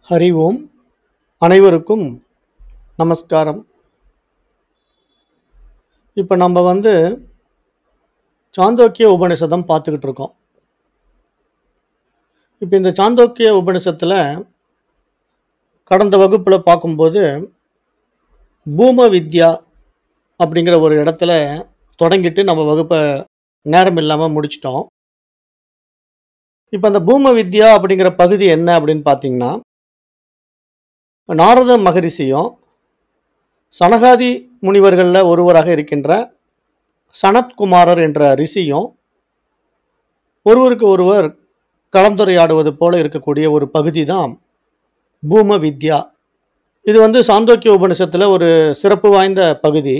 ஹரி ஓம் அனைவருக்கும் நமஸ்காரம் இப்போ நம்ம வந்து சாந்தோக்கிய உபனிஷதம் பார்த்துக்கிட்டு இருக்கோம் இப்போ இந்த சாந்தோக்கிய உபனிஷத்தில் கடந்த வகுப்பில் பார்க்கும்போது பூம வித்யா அப்படிங்கிற ஒரு இடத்துல தொடங்கிட்டு நம்ம வகுப்பை நேரம் இல்லாமல் முடிச்சிட்டோம் இப்போ அந்த பூம வித்யா அப்படிங்கிற பகுதி என்ன அப்படின்னு பார்த்தீங்கன்னா நாரத மகரிஷியும் சனகாதி முனிவர்களில் ஒருவராக இருக்கின்ற சனத்குமாரர் என்ற ரிஷியும் ஒருவருக்கு ஒருவர் கலந்துரையாடுவது போல இருக்கக்கூடிய ஒரு பகுதி தான் பூம வித்யா இது வந்து சாந்தோக்கிய உபனிஷத்தில் ஒரு சிறப்பு வாய்ந்த பகுதி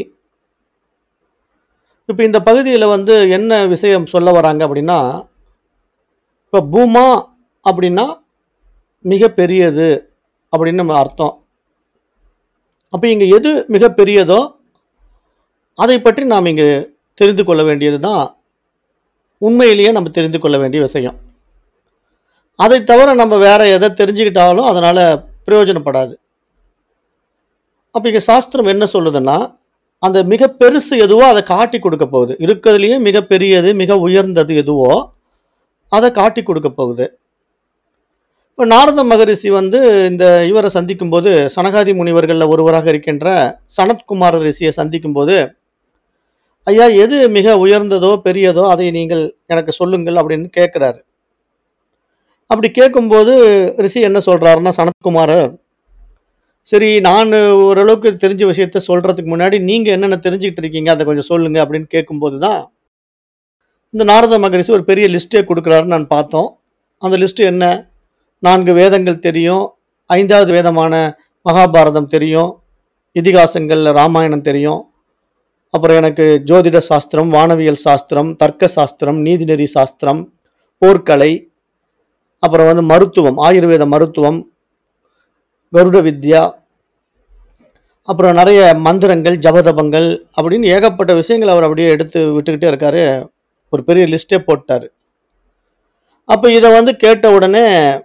இப்போ இந்த பகுதியில் வந்து என்ன விஷயம் சொல்ல வராங்க அப்படின்னா இப்போ பூமா அப்படின்னா மிக பெரியது அப்படின்னு நம்ம அர்த்தம் அப்போ இங்கே எது மிக பெரியதோ அதை பற்றி நாம் இங்கே தெரிந்து கொள்ள வேண்டியது தான் உண்மையிலேயே நம்ம தெரிந்து கொள்ள வேண்டிய விஷயம் அதை தவிர நம்ம வேற எதை தெரிஞ்சுக்கிட்டாலும் அதனால் பிரயோஜனப்படாது அப்போ இங்கே சாஸ்திரம் என்ன சொல்லுதுன்னா அந்த மிக பெருசு எதுவோ அதை காட்டி கொடுக்க போகுது இருக்கிறதுலையே மிக பெரியது மிக உயர்ந்தது எதுவோ அதை காட்டி கொடுக்க போகுது இப்போ நாரத மகரிஷி வந்து இந்த இவரை சந்திக்கும் போது சனகாதி முனிவர்களில் ஒருவராக இருக்கின்ற சனத்குமார ரிஷியை சந்திக்கும் போது ஐயா எது மிக உயர்ந்ததோ பெரியதோ அதை நீங்கள் எனக்கு சொல்லுங்கள் அப்படின்னு கேட்குறாரு அப்படி கேட்கும்போது ரிஷி என்ன சொல்றாருன்னா சனத்குமாரர் சரி நான் ஓரளவுக்கு தெரிஞ்ச விஷயத்த சொல்றதுக்கு முன்னாடி நீங்க என்னென்ன தெரிஞ்சுக்கிட்டு இருக்கீங்க அதை கொஞ்சம் சொல்லுங்க அப்படின்னு கேட்கும்போது தான் இந்த நாரத மகரிஷி ஒரு பெரிய லிஸ்ட்டே கொடுக்குறாருன்னு நான் பார்த்தோம் அந்த லிஸ்ட் என்ன நான்கு வேதங்கள் தெரியும் ஐந்தாவது வேதமான மகாபாரதம் தெரியும் இதிகாசங்கள்ல ராமாயணம் தெரியும் அப்புறம் எனக்கு ஜோதிட சாஸ்திரம் வானவியல் சாஸ்திரம் தர்க்க சாஸ்திரம் நீதிநெறி சாஸ்திரம் போர்க்கலை அப்புறம் வந்து மருத்துவம் ஆயுர்வேத மருத்துவம் கருட வித்யா அப்புறம் நிறைய மந்திரங்கள் ஜபதபங்கள் அப்படின்னு ஏகப்பட்ட விஷயங்கள் அவர் அப்படியே எடுத்து விட்டுக்கிட்டே இருக்காரு ஒரு பெரிய லிஸ்டே போட்டார் அப்போ இதை வந்து கேட்ட உடனே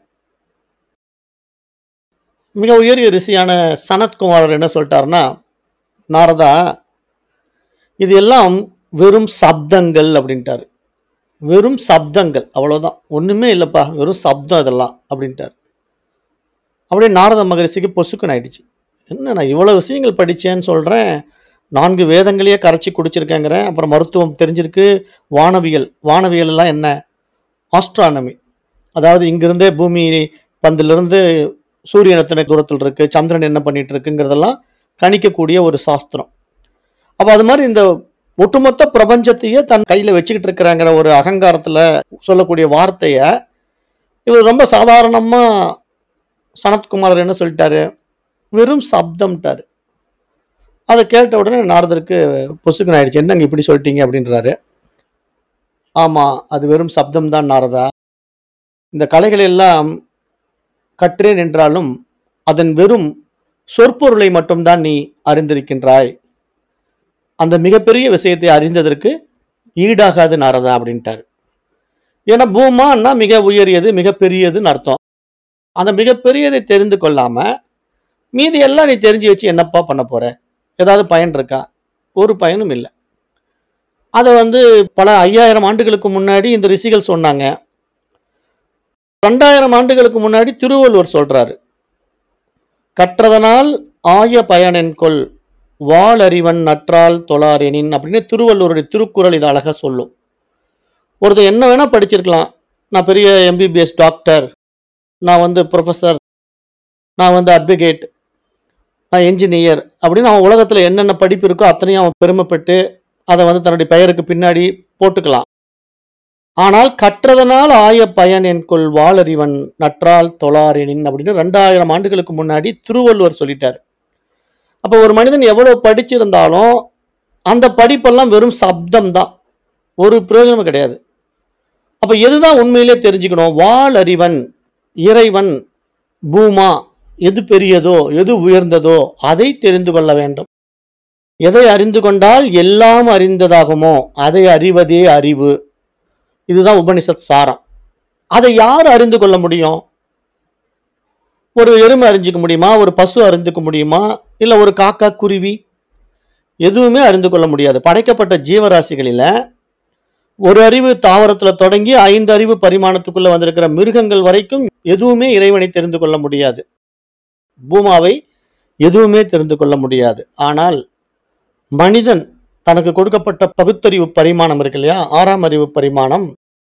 மிக உயரிய ரிஷியான சனத்குமாரர் என்ன சொல்லிட்டாருன்னா நாரதா இது எல்லாம் வெறும் சப்தங்கள் அப்படின்ட்டாரு வெறும் சப்தங்கள் அவ்வளோதான் ஒன்றுமே இல்லைப்பா வெறும் சப்தம் இதெல்லாம் அப்படின்ட்டார் அப்படியே நாரத மகரிஷிக்கு பொசுக்குன்னு ஆயிடுச்சு என்ன நான் இவ்வளோ விஷயங்கள் படித்தேன்னு சொல்கிறேன் நான்கு வேதங்களையே கரைச்சி குடிச்சிருக்கேங்கிறேன் அப்புறம் மருத்துவம் தெரிஞ்சிருக்கு வானவியல் வானவியல் எல்லாம் என்ன ஆஸ்ட்ரானமி அதாவது இங்கிருந்தே பூமி பந்திலிருந்து சூரியன் எத்தனை தூரத்தில் இருக்கு சந்திரன் என்ன பண்ணிட்டு இருக்குங்கிறதெல்லாம் கணிக்கக்கூடிய ஒரு சாஸ்திரம் அப்போ அது மாதிரி இந்த ஒட்டுமொத்த பிரபஞ்சத்தையே தன் கையில் வச்சுக்கிட்டு இருக்கிறாங்கிற ஒரு அகங்காரத்தில் சொல்லக்கூடிய வார்த்தையை இவர் ரொம்ப சாதாரணமாக சனத்குமார் என்ன சொல்லிட்டாரு வெறும் சப்தம்ட்டாரு அதை கேட்ட உடனே நாரதருக்கு பொசுக்குன்னு ஆயிடுச்சு என்னங்க இப்படி சொல்லிட்டீங்க அப்படின்றாரு ஆமாம் அது வெறும் சப்தம் தான் நாரதா இந்த கலைகள் எல்லாம் கற்றேன் என்றாலும் அதன் வெறும் சொற்பொருளை மட்டும்தான் நீ அறிந்திருக்கின்றாய் அந்த மிகப்பெரிய விஷயத்தை அறிந்ததற்கு ஈடாகாது நாரதா அப்படின்ட்டாரு ஏன்னா பூமான்னா மிக உயரியது மிக பெரியதுன்னு அர்த்தம் அந்த மிகப்பெரியதை தெரிந்து கொள்ளாம மீதி எல்லாம் நீ தெரிஞ்சு வச்சு என்னப்பா பண்ண போற ஏதாவது பயன் இருக்கா ஒரு பயனும் இல்லை அதை வந்து பல ஐயாயிரம் ஆண்டுகளுக்கு முன்னாடி இந்த ரிஷிகள் சொன்னாங்க ரெண்டாயிரம் ஆண்டுகளுக்கு முன்னாடி திருவள்ளுவர் சொல்றாரு கற்றதனால் ஆய பயனென்கொள் வாளறிவன் நற்றால் தொழாரெனின் அப்படின்னு திருவள்ளுவருடைய திருக்குறள் இது அழகா சொல்லும் ஒருத்தர் என்ன வேணா படிச்சிருக்கலாம் நான் பெரிய எம்பிபிஎஸ் டாக்டர் நான் வந்து ப்ரொஃபஸர் நான் வந்து அட்வொகேட் நான் என்ஜினியர் அப்படின்னு அவன் உலகத்தில் என்னென்ன படிப்பு இருக்கோ அத்தனையும் அவன் பெருமைப்பட்டு அதை வந்து தன்னுடைய பெயருக்கு பின்னாடி போட்டுக்கலாம் ஆனால் கற்றதனால் ஆய பயன் என்கொள் வாளறிவன் நற்றால் தொழாரெனின் அப்படின்னு ரெண்டாயிரம் ஆண்டுகளுக்கு முன்னாடி திருவள்ளுவர் சொல்லிட்டார் அப்போ ஒரு மனிதன் எவ்வளவு படிச்சிருந்தாலும் அந்த படிப்பெல்லாம் வெறும் சப்தம் தான் ஒரு பிரயோஜனமும் கிடையாது அப்போ எதுதான் உண்மையிலே தெரிஞ்சுக்கணும் வாள் அறிவன் இறைவன் பூமா எது பெரியதோ எது உயர்ந்ததோ அதை தெரிந்து கொள்ள வேண்டும் எதை அறிந்து கொண்டால் எல்லாம் அறிந்ததாகுமோ அதை அறிவதே அறிவு இதுதான் உபனிஷத் சாரம் அதை யார் அறிந்து கொள்ள முடியும் ஒரு எருமை அறிஞ்சுக்க முடியுமா ஒரு பசு அறிந்துக்க முடியுமா இல்லை ஒரு காக்கா குருவி எதுவுமே அறிந்து கொள்ள முடியாது படைக்கப்பட்ட ஜீவராசிகளில ஒரு அறிவு தாவரத்துல தொடங்கி ஐந்து அறிவு பரிமாணத்துக்குள்ள வந்திருக்கிற மிருகங்கள் வரைக்கும் எதுவுமே இறைவனை தெரிந்து கொள்ள முடியாது பூமாவை எதுவுமே தெரிந்து கொள்ள முடியாது ஆனால் மனிதன் தனக்கு கொடுக்கப்பட்ட பகுத்தறிவு பரிமாணம் இருக்கு இல்லையா ஆறாம் அறிவு பரிமாணம்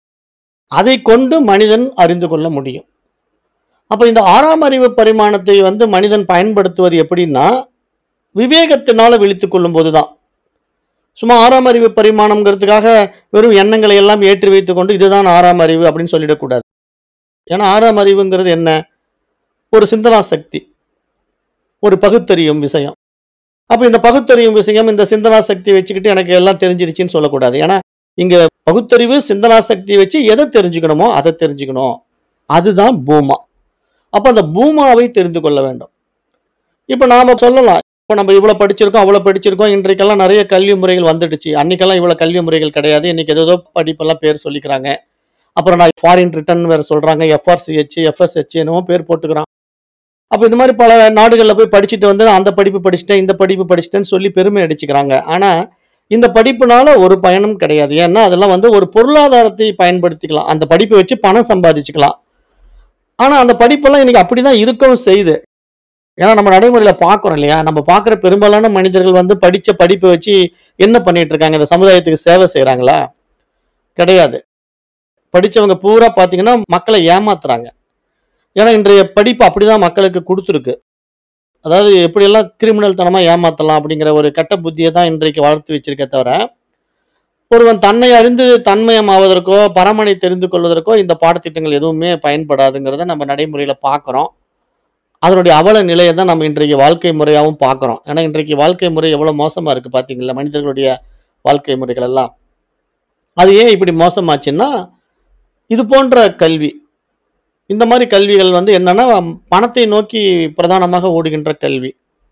அதை கொண்டு மனிதன் அறிந்து கொள்ள முடியும் அப்ப இந்த ஆறாம் அறிவு பரிமாணத்தை வந்து மனிதன் பயன்படுத்துவது எப்படின்னா விவேகத்தினால விழித்துக் கொள்ளும் போதுதான் சும்மா ஆறாம் அறிவு பரிமாணம்ங்கிறதுக்காக வெறும் எண்ணங்களை எல்லாம் ஏற்றி வைத்துக் கொண்டு இதுதான் ஆறாம் அறிவு அப்படின்னு சொல்லிடக்கூடாது ஏன்னா ஆறாம் அறிவுங்கிறது என்ன ஒரு சிந்தனா சக்தி ஒரு பகுத்தறியும் விஷயம் அப்ப இந்த பகுத்தறியும் விஷயம் இந்த சிந்தனா சக்தி வச்சுக்கிட்டு எனக்கு எல்லாம் தெரிஞ்சிருச்சுன்னு சொல்லக்கூடாது ஏன்னா இங்க பகுத்தறிவு சிந்தனா சக்தி வச்சு எதை தெரிஞ்சுக்கணுமோ அதை தெரிஞ்சுக்கணும் அதுதான் பூமா அப்ப அந்த பூமாவை தெரிந்து கொள்ள வேண்டும் இப்ப நாம சொல்லலாம் இப்போ நம்ம இவ்வளவு படிச்சிருக்கோம் அவ்வளவு படிச்சிருக்கோம் இன்றைக்கெல்லாம் நிறைய கல்வி முறைகள் வந்துடுச்சு அன்னைக்கெல்லாம் இவ்வளவு கல்வி முறைகள் கிடையாது இன்னைக்கு ஏதோ படிப்பெல்லாம் பேர் சொல்லிக்கிறாங்க அப்புறம் நான் ஃபாரின் ரிட்டர்ன் வேற சொல்றாங்க எஃப்ஆர்சிஹெச் எஃப்எஸ்ஹெச் என்னமோ பேர் போட்டுக்கிறான் அப்ப இந்த மாதிரி பல நாடுகள்ல போய் படிச்சுட்டு வந்து நான் அந்த படிப்பு படிச்சுட்டேன் இந்த படிப்பு படிச்சுட்டேன்னு சொல்லி பெருமை அடிச்சுக்கிறாங்க ஆனா இந்த படிப்புனால ஒரு பயனும் கிடையாது ஏன்னா அதெல்லாம் வந்து ஒரு பொருளாதாரத்தை பயன்படுத்திக்கலாம் அந்த படிப்பை வச்சு பணம் சம்பாதிச்சுக்கலாம் ஆனா அந்த படிப்பெல்லாம் இன்னைக்கு அப்படிதான் இருக்கவும் செய்யுது ஏன்னா நம்ம நடைமுறையில பாக்குறோம் இல்லையா நம்ம பாக்குற பெரும்பாலான மனிதர்கள் வந்து படிச்ச படிப்பை வச்சு என்ன பண்ணிட்டு இருக்காங்க இந்த சமுதாயத்துக்கு சேவை செய்றாங்களா கிடையாது படிச்சவங்க பூரா பாத்தீங்கன்னா மக்களை ஏமாத்துறாங்க ஏன்னா இன்றைய படிப்பு அப்படிதான் மக்களுக்கு கொடுத்துருக்கு அதாவது எப்படியெல்லாம் கிரிமினல் தனமா ஏமாத்தலாம் அப்படிங்கிற ஒரு கெட்ட புத்தியை தான் இன்றைக்கு வளர்த்து வச்சிருக்கே தவிர ஒருவன் தன்னை அறிந்து தன்மயமாவதற்கோ பரமனை தெரிந்து கொள்வதற்கோ இந்த பாடத்திட்டங்கள் எதுவுமே பயன்படாதுங்கிறத நம்ம நடைமுறையில பார்க்குறோம் அதனுடைய அவல நிலையை தான் நம்ம இன்றைக்கு வாழ்க்கை முறையாகவும் பார்க்குறோம் ஏன்னா இன்றைக்கு வாழ்க்கை முறை எவ்வளோ மோசமா இருக்கு பார்த்தீங்களா மனிதர்களுடைய வாழ்க்கை முறைகள் எல்லாம் அது ஏன் இப்படி மோசமாச்சுன்னா இது போன்ற கல்வி இந்த மாதிரி கல்விகள் வந்து என்னன்னா பணத்தை நோக்கி பிரதானமாக ஓடுகின்ற கல்வி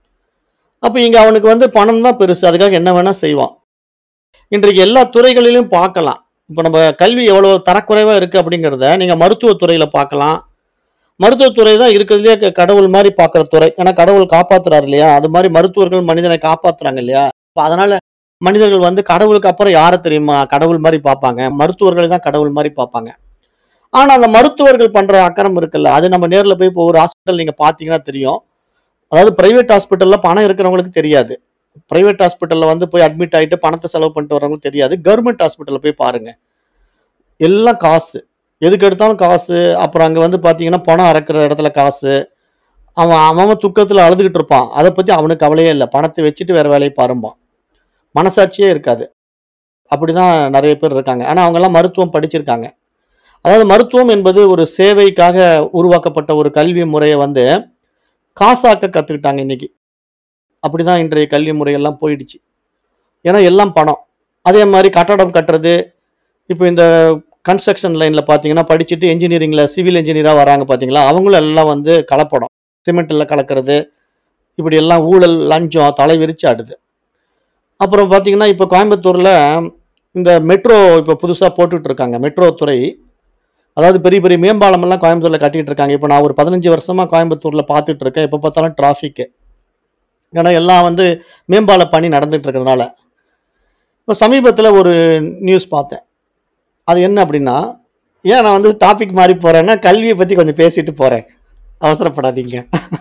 அப்போ இங்க அவனுக்கு வந்து பணம் தான் பெருசு அதுக்காக என்ன வேணா செய்வான் இன்றைக்கு எல்லா துறைகளிலும் பார்க்கலாம் இப்போ நம்ம கல்வி எவ்வளவு தரக்குறைவா இருக்கு அப்படிங்கிறத நீங்க மருத்துவத்துறையில பார்க்கலாம் மருத்துவத்துறை தான் இருக்கிறதுலே க- கடவுள் மாதிரி பார்க்குற துறை ஏன்னா கடவுள் காப்பாத்துறாரு இல்லையா அது மாதிரி மருத்துவர்கள் மனிதனை காப்பாத்துறாங்க இல்லையா அப்ப அதனால மனிதர்கள் வந்து கடவுளுக்கு அப்புறம் யாரை தெரியுமா கடவுள் மாதிரி பார்ப்பாங்க மருத்துவர்களை தான் கடவுள் மாதிரி பார்ப்பாங்க ஆனா அந்த மருத்துவர்கள் பண்ற அக்கறம் இருக்குல்ல அது நம்ம நேர்ல போய் இப்போ ஒரு ஹாஸ்பிட்டல் நீங்க பாத்தீங்கன்னா தெரியும் அதாவது பிரைவேட் ஹாஸ்பிட்டல்ல பணம் இருக்கிறவங்களுக்கு தெரியாது பிரைவேட் ஹாஸ்பிட்டல்ல வந்து போய் அட்மிட் ஆயிட்டு பணத்தை செலவு பண்ணிட்டு வரவங்களுக்கு தெரியாது கவர்மெண்ட் ஹாஸ்பிட்டல்ல போய் பாருங்க எல்லாம் காசு எதுக்கு எடுத்தாலும் காசு அப்புறம் அங்க வந்து பாத்தீங்கன்னா பணம் அறக்கிற இடத்துல காசு அவன் அவன் துக்கத்துல அழுதுகிட்டு இருப்பான் அதை பத்தி அவனுக்கு கவலையே இல்லை பணத்தை வச்சுட்டு வேற வேலையை பாரும்பான் மனசாட்சியே இருக்காது அப்படிதான் நிறைய பேர் இருக்காங்க ஆனா அவங்க எல்லாம் மருத்துவம் படிச்சிருக்காங்க அதாவது மருத்துவம் என்பது ஒரு சேவைக்காக உருவாக்கப்பட்ட ஒரு கல்வி முறையை வந்து காசாக்க கத்துக்கிட்டாங்க இன்னைக்கு அப்படிதான் இன்றைய கல்வி முறையெல்லாம் போயிடுச்சு ஏன்னா எல்லாம் பணம் அதே மாதிரி கட்டடம் கட்டுறது இப்போ இந்த கன்ஸ்ட்ரக்ஷன் லைன்ல பாத்தீங்கன்னா படிச்சுட்டு இன்ஜினியரிங்ல சிவில் இன்ஜினியரா வராங்க பாத்தீங்களா அவங்களும் எல்லாம் வந்து கலப்படம் சிமெண்ட்ல கலக்கிறது இப்படி எல்லாம் ஊழல் லஞ்சம் தலை விரிச்சு ஆடுது அப்புறம் பாத்தீங்கன்னா இப்போ கோயம்புத்தூர்ல இந்த மெட்ரோ இப்போ புதுசா போட்டுட்டு இருக்காங்க மெட்ரோ துறை அதாவது பெரிய பெரிய மேம்பாலம் எல்லாம் கோயம்புத்தூர்ல கட்டிட்டு இருக்காங்க இப்போ நான் ஒரு பதினஞ்சு வருஷமா கோயம்புத்தூர்ல பார்த்துட்டு இருக்கேன் எப்போ பார்த்தாலும் டிராஃபிக் ஏன்னா எல்லாம் வந்து மேம்பால பணி நடந்துட்டு இருக்கிறதுனால இப்போ சமீபத்தில் ஒரு நியூஸ் பார்த்தேன் அது என்ன அப்படின்னா ஏன் நான் வந்து டாபிக் மாறி போறேன்னா கல்வியை பத்தி கொஞ்சம் பேசிட்டு போறேன் அவசரப்படாதீங்க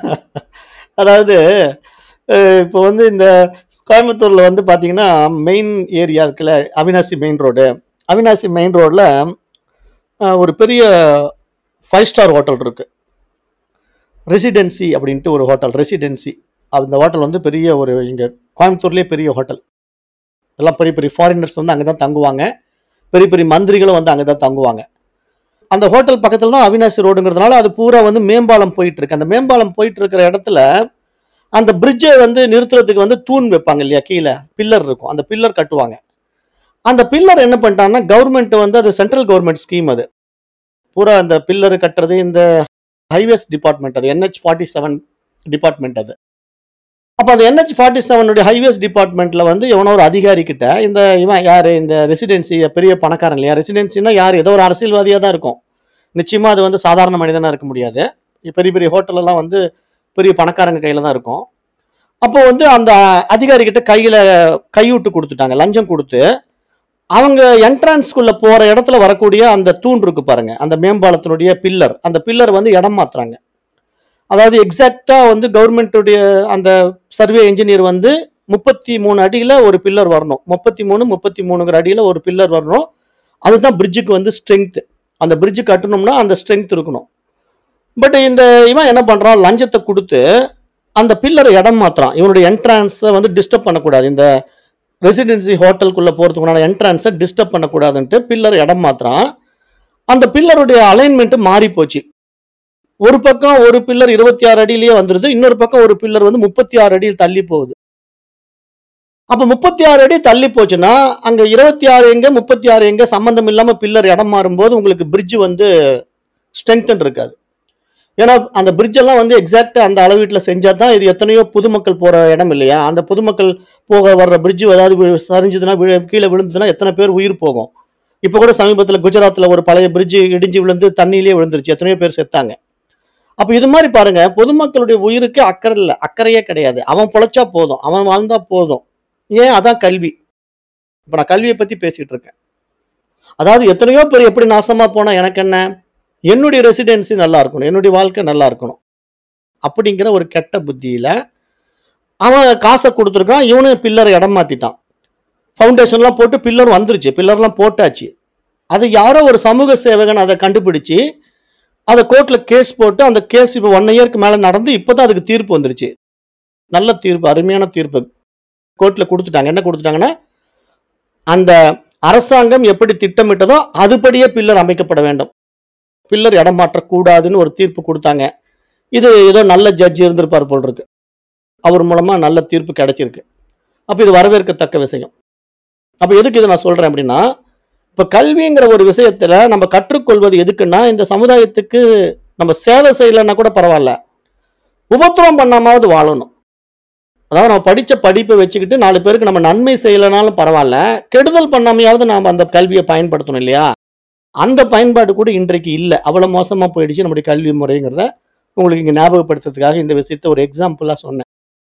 அதாவது அஹ் இப்போ வந்து இந்த கோயம்புத்தூர்ல வந்து பாத்தீங்கன்னா மெயின் ஏரியா இருக்குல்ல Avinashi main road Avinashi main ரோட்ல ஒரு பெரிய ஃபைவ் ஸ்டார் ஹோட்டல் இருக்கு ரெசிடென்சி அப்படின்ட்டு ஒரு ஹோட்டல் ரெசிடென்சி அந்த ஹோட்டல் வந்து பெரிய ஒரு இங்க கோயம்புத்தூர்லயே பெரிய ஹோட்டல் எல்லாம் பெரிய பெரிய ஃபாரினர்ஸ் வந்து அங்கே தான் தங்குவாங்க பெரிய பெரிய மந்திரிகளும் வந்து அங்கே தான் தங்குவாங்க அந்த ஹோட்டல் பக்கத்துல தான் அவினாசி ரோடுங்கிறதுனால அது பூரா வந்து மேம்பாலம் போயிட்டு இருக்கு அந்த மேம்பாலம் போயிட்டு இருக்கிற இடத்துல அந்த பிரிட்ஜை வந்து நிறுத்துறதுக்கு வந்து தூண் வைப்பாங்க இல்லையா கீழே பில்லர் இருக்கும் அந்த பில்லர் கட்டுவாங்க அந்த பில்லர் என்ன பண்ணிட்டாங்கன்னா கவர்மெண்ட் வந்து அது சென்ட்ரல் கவர்மெண்ட் ஸ்கீம் அது பூரா அந்த பில்லர் கட்டுறது இந்த ஹைவேஸ் டிபார்ட்மெண்ட் அது என்ஹெச் ஃபார்ட்டி செவன் டிபார்ட்மெண்ட் அது அப்போ அந்த என்ஹெச் ஃபார்ட்டி செவனுடைய ஹைவேஸ் டிபார்ட்மெண்ட்ல வந்து எவனோ ஒரு அதிகாரி கிட்ட இந்த இவன் யாரு இந்த ரெசிடென்சி பெரிய பணக்காரன் இல்லையா ரெசிடென்சினா யார் ஏதோ ஒரு அரசியல்வாதியா தான் இருக்கும் நிச்சயமா அது வந்து சாதாரண மனிதனா இருக்க முடியாது பெரிய பெரிய ஹோட்டலெல்லாம் வந்து பெரிய பணக்காரங்க கையில தான் இருக்கும் அப்போ வந்து அந்த அதிகாரி கிட்ட கையில கையூட்டு கொடுத்துட்டாங்க லஞ்சம் கொடுத்து அவங்க என்ட்ரன்ஸ்குள்ள போற இடத்துல வரக்கூடிய அந்த தூண் இருக்கு பாருங்க அந்த மேம்பாலத்தினுடைய பில்லர் அந்த பில்லர் வந்து இடம் மாத்துறாங்க அதாவது எக்ஸாக்டா வந்து கவர்மெண்ட்டுடைய அந்த சர்வே இன்ஜினியர் வந்து முப்பத்தி மூணு அடியில ஒரு பில்லர் வரணும் முப்பத்தி மூணு முப்பத்தி மூணுங்கிற அடியில ஒரு பில்லர் வரணும் அதுதான் பிரிட்ஜுக்கு வந்து ஸ்ட்ரென்த் அந்த பிரிட்ஜு கட்டணும்னா அந்த ஸ்ட்ரென்த் இருக்கணும் பட் இந்த இவன் என்ன பண்றான் லஞ்சத்தை கொடுத்து அந்த பில்லரை இடம் மாத்துறான் இவனுடைய என்ட்ரன்ஸை வந்து டிஸ்டர்ப் பண்ணக்கூடாது இந்த ரெசிடென்சி ஹோட்டலுக்குள்ள போறதுக்குண்டான என்ட்ரன்ஸை டிஸ்டர்ப் பண்ணக்கூடாதுன்ட்டு பில்லர் இடம் மாத்துறான் அந்த பில்லருடைய அலைன்மெண்ட் மாறி போச்சு ஒரு பக்கம் ஒரு பில்லர் இருபத்தி ஆறு அடியிலேயே வந்துருது இன்னொரு பக்கம் ஒரு பில்லர் வந்து முப்பத்தி ஆறு அடியில் தள்ளி போகுது அப்ப முப்பத்தி ஆறு அடி தள்ளி போச்சுன்னா அங்க இருபத்தி ஆறு எங்க முப்பத்தி ஆறு எங்க சம்பந்தம் இல்லாம பில்லர் இடம் மாறும்போது உங்களுக்கு பிரிட்ஜ் வந்து ஸ்ட்ரென்த் இருக்காது ஏன்னா அந்த பிரிட்ஜ் எல்லாம் வந்து எக்ஸாக்டா அந்த அளவீட்டில் செஞ்சா தான் இது எத்தனையோ பொதுமக்கள் போற இடம் இல்லையா அந்த பொதுமக்கள் போக வர்ற பிரிட்ஜ் ஏதாவது வி- சரிஞ்சதுன்னா விழ- கீழே விழுந்ததுன்னா எத்தனை பேர் உயிர் போகும் இப்போ கூட சமீபத்தில் குஜராத்தில் ஒரு பழைய பிரிட்ஜ் இடிஞ்சு விழுந்து தண்ணியிலே விழுந்துருச்சு எத்தனையோ பேர் செத்தாங்க அப்ப இது மாதிரி பாருங்க பொதுமக்களுடைய உயிருக்கு அக்கறை இல்லை அக்கறையே கிடையாது அவன் பொழைச்சா போதும் அவன் வாழ்ந்தா போதும் ஏன் அதான் கல்வி இப்ப நான் கல்வியை பத்தி பேசிட்டு இருக்கேன் அதாவது எத்தனையோ பேர் எப்படி நாசமா போனா எனக்கு என்ன என்னுடைய ரெசிடென்சி நல்லா இருக்கணும் என்னுடைய வாழ்க்கை நல்லா இருக்கணும் அப்படிங்கிற ஒரு கெட்ட புத்தியில அவன் காசை கொடுத்துருக்கான் இவனும் பில்லரை இடம் மாத்திட்டான் ஃபவுண்டேஷன்லாம் போட்டு பில்லர் வந்துருச்சு பில்லர்லாம் போட்டாச்சு அது யாரோ ஒரு சமூக சேவகன் அதை கண்டுபிடிச்சு அதை கோர்ட்ல கேஸ் போட்டு அந்த கேஸ் இப்போ ஒன் இயர்க்கு மேல நடந்து இப்போதான் அதுக்கு தீர்ப்பு வந்துருச்சு நல்ல தீர்ப்பு அருமையான தீர்ப்பு கோர்ட்ல கொடுத்துட்டாங்க என்ன கொடுத்துட்டாங்கன்னா அந்த அரசாங்கம் எப்படி திட்டமிட்டதோ அதுபடியே பில்லர் அமைக்கப்பட வேண்டும் பில்லர் இடம் மாற்றக்கூடாதுன்னு ஒரு தீர்ப்பு கொடுத்தாங்க இது ஏதோ நல்ல ஜட்ஜ் இருந்திருப்பார் போல் இருக்கு அவர் மூலமா நல்ல தீர்ப்பு கிடைச்சிருக்கு அப்ப இது வரவேற்கத்தக்க விஷயம் அப்ப எதுக்கு இதை நான் சொல்றேன் அப்படின்னா இப்ப கல்விங்கிற ஒரு விஷயத்துல நம்ம கற்றுக்கொள்வது எதுக்குன்னா இந்த சமுதாயத்துக்கு நம்ம சேவை செய்யலைன்னா கூட பரவாயில்ல உபத்திரவம் பண்ணாமாவது வாழணும் அதாவது நம்ம படிச்ச படிப்பை வச்சுக்கிட்டு நாலு பேருக்கு நம்ம நன்மை செய்யலைனாலும் பரவாயில்ல கெடுதல் பண்ணாமையாவது நாம் அந்த கல்வியை பயன்படுத்தணும் இல்லையா அந்த பயன்பாடு கூட இன்றைக்கு இல்லை அவ்வளவு மோசமா போயிடுச்சு நம்முடைய கல்வி முறைங்கிறத உங்களுக்கு இங்க ஞாபகப்படுத்துறதுக்காக இந்த விஷயத்த ஒரு எக்ஸாம்பிளா சொன்னேன்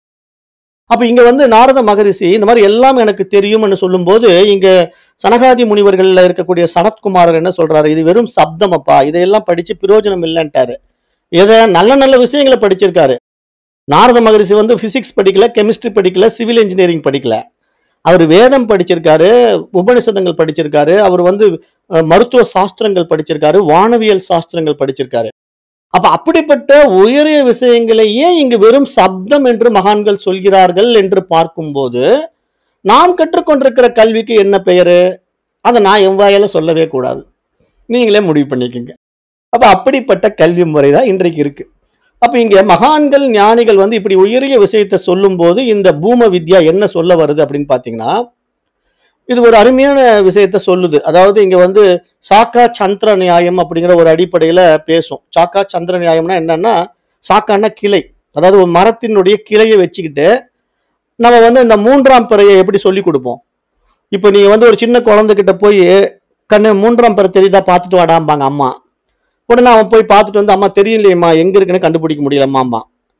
அப்ப இங்க வந்து நாரத மகரிஷி இந்த மாதிரி எல்லாம் எனக்கு தெரியும்னு சொல்லும்போது இங்க சனகாதி முனிவர்கள்ல இருக்கக்கூடிய சனத்குமாரர் என்ன சொல்றாரு இது வெறும் சப்தம் அப்பா இதையெல்லாம் படிச்சு பிரயோஜனம் இல்லைன்ட்டாரு இதை நல்ல நல்ல விஷயங்களை படிச்சிருக்காரு நாரத மகரிஷி வந்து பிசிக்ஸ் படிக்கல கெமிஸ்ட்ரி படிக்கல சிவில் இன்ஜினியரிங் படிக்கல அவர் வேதம் படிச்சிருக்காரு உபனிஷதங்கள் படிச்சிருக்காரு அவர் வந்து அஹ், மருத்துவ சாஸ்திரங்கள் படிச்சிருக்காரு வானவியல் சாஸ்திரங்கள் படிச்சிருக்காரு அப்ப அப்படிப்பட்ட உயரிய விஷயங்களையே இங்கு வெறும் சப்தம் என்று மகான்கள் சொல்கிறார்கள் என்று பார்க்கும்போது நாம் கற்றுக்கொண்டிருக்கிற கல்விக்கு என்ன பெயரு அதை நான் என் வாயால சொல்லவே கூடாது நீங்களே முடிவு பண்ணிக்கோங்க அப்ப அப்படிப்பட்ட கல்வி முறை தான் இன்றைக்கு இருக்கு அப்ப இங்க மகான்கள் ஞானிகள் வந்து இப்படி உயரிய விஷயத்தை சொல்லும்போது இந்த பூம வித்யா என்ன சொல்ல வருது அப்படின்னு பாத்தீங்கன்னா இது ஒரு அருமையான விஷயத்த சொல்லுது அதாவது இங்க வந்து சாக்கா சந்திர நியாயம் அப்படிங்கிற ஒரு அடிப்படையில பேசும் சாக்கா சந்திர நியாயம்னா என்னன்னா சாக்கான்னா கிளை அதாவது ஒரு மரத்தினுடைய கிளையை வச்சுக்கிட்டு நம்ம வந்து இந்த மூன்றாம் பிறையை எப்படி சொல்லி கொடுப்போம் இப்போ நீங்க வந்து ஒரு சின்ன குழந்தைகிட்ட போய் கண்ணு மூன்றாம் பிறை தெரியுதா பார்த்துட்டு வாடாம்பாங்க அம்மா உடனே அவன் போய் பார்த்துட்டு வந்து அம்மா தெரியலையேம்மா எங்க இருக்குன்னு கண்டுபிடிக்க முடியலம்மாம்பா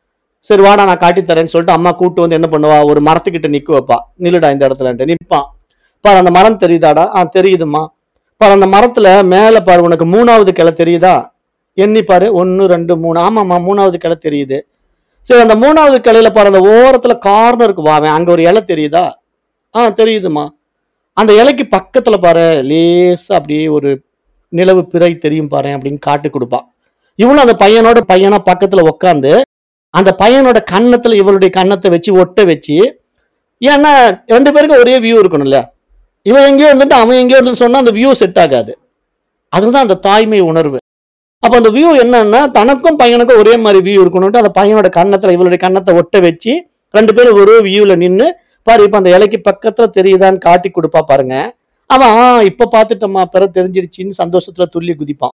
சரி வாடா நான் காட்டி தரேன்னு சொல்லிட்டு அம்மா கூட்டு வந்து என்ன பண்ணுவா ஒரு மரத்துக்கிட்ட நிக்க வைப்பா நில்லுடா இந்த இடத்துலன்ட்டு நிற்பான் பாரு அந்த மரம் தெரியுதாடா ஆ தெரியுதும்மா பாரு அந்த மரத்துல மேல பாரு உனக்கு மூணாவது கிளை தெரியுதா எண்ணி பாரு ஒன்னு ரெண்டு மூணு ஆமாம்மா மூணாவது கிளை தெரியுது சரி அந்த மூணாவது கிளையில பாரு அந்த ஓரத்துல கார்னருக்கு வாவேன் அங்க ஒரு இலை தெரியுதா ஆ தெரியுதுமா அந்த இலைக்கு பக்கத்துல பாரு லேசா அப்படியே ஒரு நிலவு பிறை தெரியும் பாரு அப்படின்னு காட்டி கொடுப்பா இவனும் அந்த பையனோட பையனா பக்கத்துல உட்காந்து அந்த பையனோட கன்னத்துல இவளுடைய கன்னத்தை வச்சு ஒட்ட வச்சு ஏன்னா ரெண்டு பேருக்கும் ஒரே வியூ இருக்கணும்ல இவன் எங்கேயோ இருந்துட்டு அவன் எங்கேயோ இருந்து சொன்னா அந்த வியூ செட் ஆகாது அதுதான் அந்த தாய்மை உணர்வு அப்ப அந்த வியூ என்னன்னா தனக்கும் பையனுக்கும் ஒரே மாதிரி வியூ இருக்கணும்ட்டு அந்த பையனோட கன்னத்துல இவளுடைய கன்னத்தை ஒட்ட வச்சு ரெண்டு பேரும் ஒரே வியூல நின்னு பாரு இப்ப அந்த இலைக்கு பக்கத்துல தெரியுதான்னு காட்டி கொடுப்பா பாருங்க அவன் "ஆ, இப்ப பாத்துட்டம்மா பிற தெரிஞ்சிருச்சின்னு சந்தோஷத்துல துள்ளி குதிப்பான்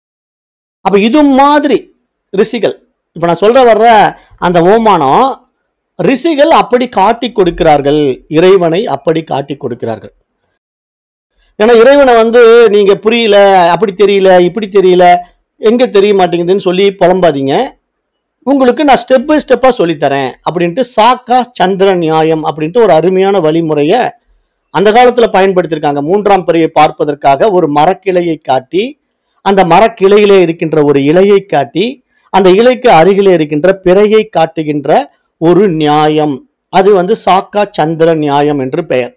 அப்ப இது மாதிரி ரிஷிகள் இப்ப நான் சொல்ற வர்ற அந்த ஓமானம் ரிஷிகள் அப்படி காட்டி கொடுக்கிறார்கள் இறைவனை அப்படி காட்டி கொடுக்கிறார்கள் ஏன்னா இறைவனை வந்து நீங்க புரியல அப்படி தெரியல இப்படி தெரியல எங்க தெரிய மாட்டேங்குதுன்னு சொல்லி புலம்பாதீங்க உங்களுக்கு நான் ஸ்டெப் பை ஸ்டெப்பா சொல்லித்தரேன் அப்படின்ட்டு சாக்கா சந்திர நியாயம் அப்படின்ட்டு ஒரு அருமையான வழிமுறையை அந்த காலத்துல பயன்படுத்தியிருக்காங்க மூன்றாம் பிறையை பார்ப்பதற்காக ஒரு மரக்கிளையை காட்டி அந்த மரக்கிளையிலே இருக்கின்ற ஒரு இலையை காட்டி அந்த இலைக்கு அருகிலே இருக்கின்ற பிறையை காட்டுகின்ற ஒரு நியாயம் அது வந்து சாக்கா சந்திர நியாயம் என்று பெயர்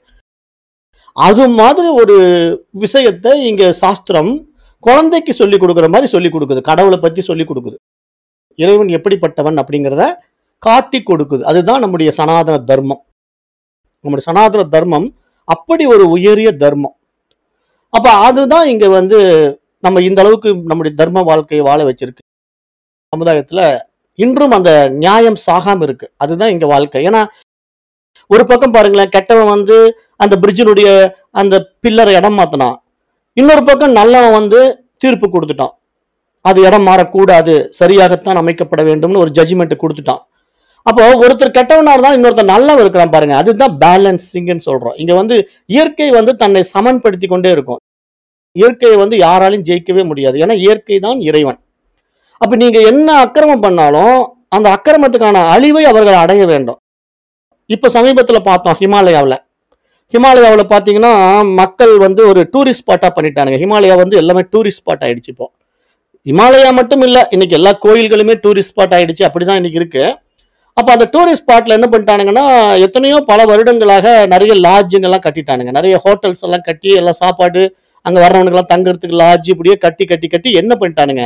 அது மாதிரி ஒரு விஷயத்தை இங்க சாஸ்திரம் குழந்தைக்கு சொல்லி கொடுக்குற மாதிரி சொல்லி கொடுக்குது கடவுளை பத்தி சொல்லி கொடுக்குது இறைவன் எப்படிப்பட்டவன் அப்படிங்கிறத காட்டி கொடுக்குது அதுதான் நம்முடைய சனாதன தர்மம் நம்முடைய சனாதன தர்மம் அப்படி ஒரு உயரிய தர்மம் அப்ப அதுதான் இங்க வந்து நம்ம இந்த அளவுக்கு நம்முடைய தர்ம வாழ்க்கையை வாழ வச்சிருக்கு சமுதாயத்துல இன்றும் அந்த நியாயம் சாகாம இருக்கு அதுதான் இங்க வாழ்க்கை ஏன்னா ஒரு பக்கம் பாருங்களேன் கெட்டவன் வந்து அந்த பிரிட்ஜினுடைய அந்த பில்லரை இடம் மாத்தினான் இன்னொரு பக்கம் நல்லவன் வந்து தீர்ப்பு கொடுத்துட்டான் அது இடம் மாறக்கூடாது சரியாகத்தான் அமைக்கப்பட வேண்டும்னு ஒரு ஜட்ஜ்மெண்ட் கொடுத்துட்டான் அப்போ ஒருத்தர் கெட்டவனா இருந்தா இன்னொருத்தர் நல்லவன் இருக்கிறான் பாருங்க அதுதான் பேலன்சிங்னு சொல்றோம் இங்க வந்து இயற்கை வந்து தன்னை சமன்படுத்தி கொண்டே இருக்கும் இயற்கையை வந்து யாராலையும் ஜெயிக்கவே முடியாது ஏன்னா இயற்கை தான் இறைவன் அப்ப நீங்க என்ன அக்கிரமம் பண்ணாலும் அந்த அக்கிரமத்துக்கான அழிவை அவர்கள் அடைய வேண்டும் இப்ப சமீபத்துல பார்த்தோம் ஹிமாலயாவில் ஹிமாலயாவில் பார்த்தீங்கன்னா மக்கள் வந்து ஒரு டூரிஸ்ட் ஸ்பாட்டா பண்ணிட்டானுங்க ஹிமாலயா வந்து எல்லாமே டூரிஸ்ட் ஸ்பாட் ஆயிடுச்சு இப்போ ஹிமாலயா மட்டும் இல்ல இன்னைக்கு எல்லா கோயில்களுமே டூரிஸ்ட் ஸ்பாட் ஆயிடுச்சு அப்படிதான் இன்னைக்கு இருக்கு அப்ப அந்த டூரிஸ்ட் ஸ்பாட்ல என்ன பண்ணிட்டானுங்கன்னா எத்தனையோ பல வருடங்களாக நிறைய லாட்ஜுங்க எல்லாம் கட்டிட்டானுங்க நிறைய ஹோட்டல்ஸ் எல்லாம் கட்டி எல்லாம் சாப்பாடு அங்க வர்றவனுக்கு எல்லாம் தங்குறதுக்கு லாட்ஜ் இப்படியே கட்டி கட்டி கட்டி என்ன பண்ணிட்டானுங்க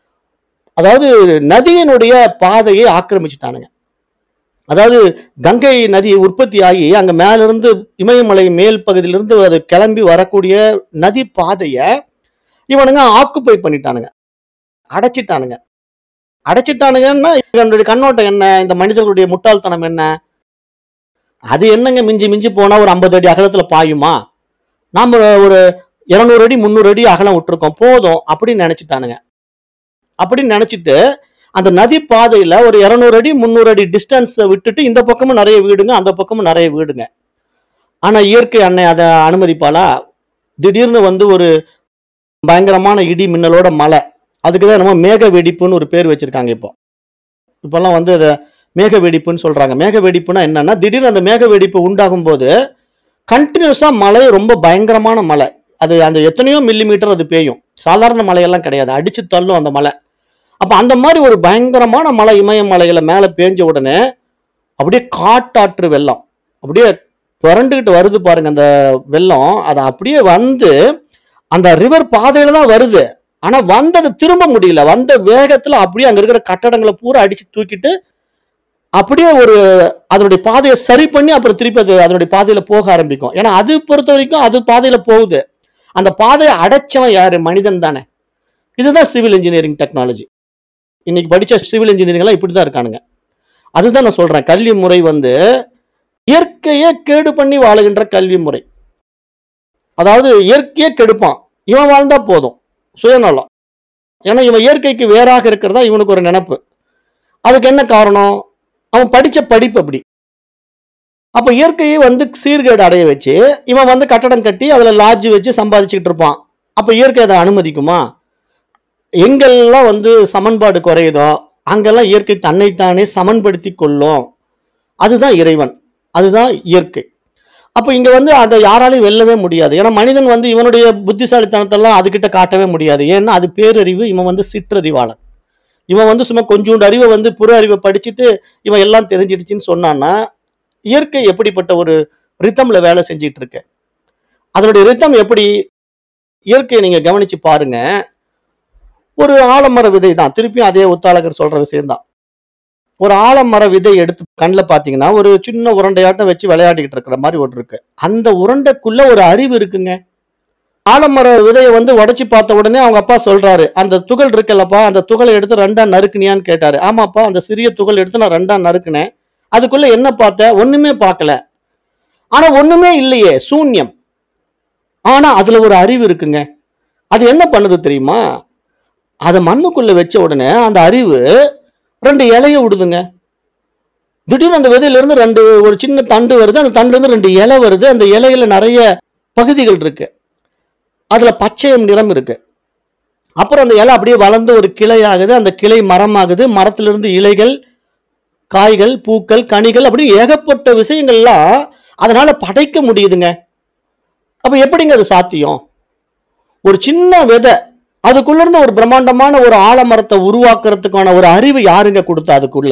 அதாவது நதியினுடைய பாதையை ஆக்கிரமிச்சிட்டானுங்க அதாவது கங்கை நதி உற்பத்தி ஆகி அங்க மேல இருந்து இமயமலை மேல் பகுதியிலிருந்து அது கிளம்பி வரக்கூடிய நதி பாதைய இவனுங்க ஆக்குப்பை பண்ணிட்டானுங்க அடைச்சிட்டானுங்க அடைச்சிட்டானுங்கன்னா இதனுடைய கண்ணோட்டம் என்ன இந்த மனிதர்களுடைய முட்டாள்தனம் என்ன அது என்னங்க மிஞ்சி மிஞ்சி போனா ஒரு ஐம்பது அடி அகலத்துல பாயுமா நாம ஒரு இருநூறு அடி முந்நூறு அடி அகலம் விட்டுருக்கோம் போதும் அப்படின்னு நினைச்சிட்டானுங்க அப்படின்னு நினைச்சிட்டு அந்த நதி பாதையில ஒரு இருநூறு அடி முந்நூறு அடி டிஸ்டன்ஸ் விட்டுட்டு இந்த பக்கமும் நிறைய வீடுங்க அந்த பக்கமும் நிறைய வீடுங்க ஆனா இயற்கை அன்னை அதை அனுமதிப்பாளா திடீர்னு வந்து ஒரு பயங்கரமான இடி மின்னலோட மழை அதுக்கு தான் நம்ம மேக வெடிப்புன்னு ஒரு பேர் வச்சிருக்காங்க இப்போ இப்பெல்லாம் வந்து அதை மேக வெடிப்புன்னு சொல்றாங்க மேக வெடிப்புனா என்னன்னா திடீர்னு அந்த மேக வெடிப்பு உண்டாகும் போது கண்டினியூஸா மழை ரொம்ப பயங்கரமான மழை அது அந்த எத்தனையோ மில்லி மீட்டர் அது பெய்யும் சாதாரண மழையெல்லாம் கிடையாது அடிச்சு தள்ளும் அந்த மழை அப்ப அந்த மாதிரி ஒரு பயங்கரமான மழை இமயமலையில மேல பேஞ்ச உடனே அப்படியே காட்டாற்று வெள்ளம் அப்படியே புரண்டுகிட்டு வருது பாருங்க அந்த வெள்ளம் அது அப்படியே வந்து அந்த ரிவர் பாதையில தான் வருது ஆனா வந்தது திரும்ப முடியல வந்த வேகத்துல அப்படியே அங்க இருக்கிற கட்டடங்களை பூரா அடிச்சு தூக்கிட்டு அப்படியே ஒரு அதனுடைய பாதையை சரி பண்ணி அப்புறம் திருப்பி அது அதனுடைய பாதையில போக ஆரம்பிக்கும் ஏன்னா அது பொறுத்த வரைக்கும் அது பாதையில போகுது அந்த பாதையை அடைச்சவன் யாரு மனிதன் தானே இதுதான் சிவில் இன்ஜினியரிங் டெக்னாலஜி இன்னைக்கு படிச்ச சிவில் இன்ஜினியரிங் எல்லாம் இப்படிதான் இருக்கானுங்க அதுதான் நான் சொல்றேன் கல்வி முறை வந்து இயற்கையை கேடு பண்ணி வாழுகின்ற கல்வி முறை அதாவது இயற்கையே கெடுப்பான் இவன் வாழ்ந்தா போதும் சுயநலம் ஏன்னா இவன் இயற்கைக்கு வேறாக இருக்கிறதா இவனுக்கு ஒரு நினைப்பு அதுக்கு என்ன காரணம் அவன் படிச்ச படிப்பு அப்படி அப்ப இயற்கையை வந்து சீர்கேடு அடைய வச்சு இவன் வந்து கட்டடம் கட்டி அதுல லாட்ஜ் வச்சு சம்பாதிச்சுக்கிட்டு இருப்பான் அப்ப இயற்கை அதை அனுமதிக்குமா எங்கெல்லாம் வந்து சமன்பாடு குறையுதோ அங்கெல்லாம் இயற்கை தன்னைத்தானே சமன்படுத்தி கொள்ளும் அதுதான் இறைவன் அதுதான் இயற்கை அப்ப இங்க வந்து அதை யாராலையும் வெல்லவே முடியாது ஏன்னா மனிதன் வந்து இவனுடைய புத்திசாலித்தனத்தெல்லாம் அதுகிட்ட காட்டவே முடியாது ஏன்னா அது பேரறிவு இவன் வந்து சிற்றறிவாளன் இவன் வந்து சும்மா கொஞ்சோண்டு அறிவை வந்து புற அறிவை படிச்சுட்டு இவன் எல்லாம் தெரிஞ்சிடுச்சுன்னு சொன்னான்னா இயற்கை எப்படிப்பட்ட ஒரு ரித்தம்ல வேலை செஞ்சிட்டு இருக்கு அதனுடைய ரித்தம் எப்படி இயற்கையை நீங்க கவனிச்சு பாருங்க ஒரு ஆலமர விதை தான் திருப்பியும் அதே உத்தாளகர் சொல்ற விஷயம்தான் ஒரு ஆலமர விதை எடுத்து கண்ணில் பார்த்தீங்கன்னா ஒரு சின்ன உருண்டையாட்டம் வச்சு விளையாடிக்கிட்டு இருக்கிற மாதிரி ஒன்று இருக்கு அந்த உருண்டைக்குள்ள ஒரு அறிவு இருக்குங்க ஆலமர விதையை வந்து உடைச்சு பார்த்த உடனே அவங்க அப்பா சொல்றாரு அந்த துகள் இருக்குல்லப்பா அந்த துகளை எடுத்து ரெண்டா நறுக்குனியான்னு கேட்டாரு ஆமாப்பா அந்த சிறிய துகள் எடுத்து நான் ரெண்டா நறுக்குனேன் அதுக்குள்ள என்ன பார்த்த ஒண்ணுமே பார்க்கல ஆனா ஒண்ணுமே இல்லையே சூன்யம் ஆனா அதுல ஒரு அறிவு இருக்குங்க அது என்ன பண்ணுது தெரியுமா அதை மண்ணுக்குள்ள வச்ச உடனே அந்த அறிவு ரெண்டு இலைய விடுதுங்க திடீர்னு அந்த விதையில இருந்து ரெண்டு ஒரு சின்ன தண்டு வருது அந்த தண்டுல இருந்து ரெண்டு இலை வருது அந்த இலையில நிறைய பகுதிகள் இருக்கு அதுல பச்சையம் நிறம் இருக்கு அப்புறம் அந்த இலை அப்படியே வளர்ந்து ஒரு கிளை ஆகுது அந்த கிளை மரமாகுது மரத்திலிருந்து இலைகள் காய்கள் பூக்கள் கனிகள் அப்படி ஏகப்பட்ட விஷயங்கள்லாம் அதனால படைக்க முடியுதுங்க அப்ப எப்படிங்க அது சாத்தியம் ஒரு சின்ன விதை அதுக்குள்ள இருந்து ஒரு பிரம்மாண்டமான ஒரு ஆலமரத்தை உருவாக்குறதுக்கான ஒரு அறிவு யாருங்க கொடுத்தா அதுக்குள்ள